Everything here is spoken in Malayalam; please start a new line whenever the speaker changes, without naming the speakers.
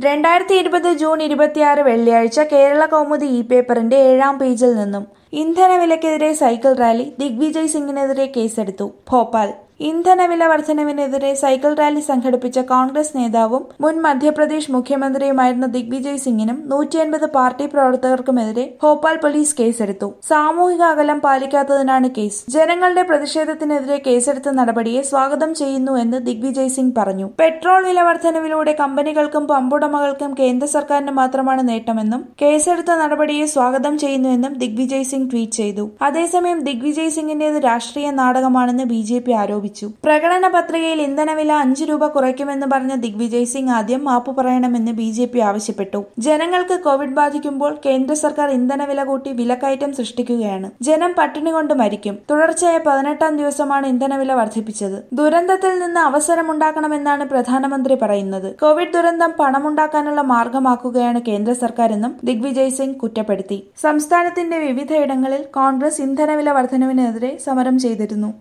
രണ്ടായിരത്തി ഇരുപത് ജൂൺ ഇരുപത്തിയാറ് വെള്ളിയാഴ്ച കേരള കൗമുദി ഇ പേപ്പറിന്റെ ഏഴാം പേജിൽ നിന്നും ഇന്ധനവിലക്കെതിരെ സൈക്കിൾ റാലി ദിഗ്വിജയ് സിംഗിനെതിരെ കേസെടുത്തു ഭോപ്പാൽ ഇന്ധനവില വർധനവിനെതിരെ സൈക്കിൾ റാലി സംഘടിപ്പിച്ച കോൺഗ്രസ് നേതാവും മുൻ മധ്യപ്രദേശ് മുഖ്യമന്ത്രിയുമായിരുന്ന ദിഗ്വിജയ് സിംഗിനും നൂറ്റിയൻപത് പാർട്ടി പ്രവർത്തകർക്കുമെതിരെ ഭോപ്പാൽ പോലീസ് കേസെടുത്തു സാമൂഹിക അകലം പാലിക്കാത്തതിനാണ് കേസ് ജനങ്ങളുടെ പ്രതിഷേധത്തിനെതിരെ കേസെടുത്ത നടപടിയെ സ്വാഗതം ചെയ്യുന്നു എന്ന് ദിഗ്വിജയ് സിംഗ് പറഞ്ഞു പെട്രോൾ വില വർധനവിലൂടെ കമ്പനികൾക്കും പമ്പുടമകൾക്കും കേന്ദ്ര സർക്കാരിന് മാത്രമാണ് നേട്ടമെന്നും കേസെടുത്ത നടപടിയെ സ്വാഗതം ചെയ്യുന്നുവെന്നും ദിഗ്വിജയ് സിംഗ് ട്വീറ്റ് ചെയ്തു അതേസമയം ദിഗ്വിജയ് സിംഗിന്റേത് രാഷ്ട്രീയ നാടകമാണെന്ന് ബി ജെ പി ആരോപിച്ചു പ്രകടന പത്രികയിൽ ഇന്ധനവില അഞ്ചു രൂപ കുറയ്ക്കുമെന്ന് പറഞ്ഞ ദിഗ്വിജയ് സിംഗ് ആദ്യം മാപ്പ് പറയണമെന്ന് ബി ജെ പി ആവശ്യപ്പെട്ടു ജനങ്ങൾക്ക് കോവിഡ് ബാധിക്കുമ്പോൾ കേന്ദ്ര സർക്കാർ ഇന്ധനവില കൂട്ടി വിലക്കയറ്റം സൃഷ്ടിക്കുകയാണ് ജനം പട്ടിണി കൊണ്ട് മരിക്കും തുടർച്ചയായ പതിനെട്ടാം ദിവസമാണ് ഇന്ധനവില വർദ്ധിപ്പിച്ചത് ദുരന്തത്തിൽ നിന്ന് അവസരമുണ്ടാക്കണമെന്നാണ് പ്രധാനമന്ത്രി പറയുന്നത് കോവിഡ് ദുരന്തം പണമുണ്ടാക്കാനുള്ള മാർഗമാക്കുകയാണ് കേന്ദ്ര സർക്കാരെന്നും ദിഗ്വിജയ് സിംഗ് കുറ്റപ്പെടുത്തി സംസ്ഥാനത്തിന്റെ വിവിധയിടങ്ങളിൽ കോൺഗ്രസ് ഇന്ധനവില വർധനവിനെതിരെ സമരം ചെയ്തിരുന്നു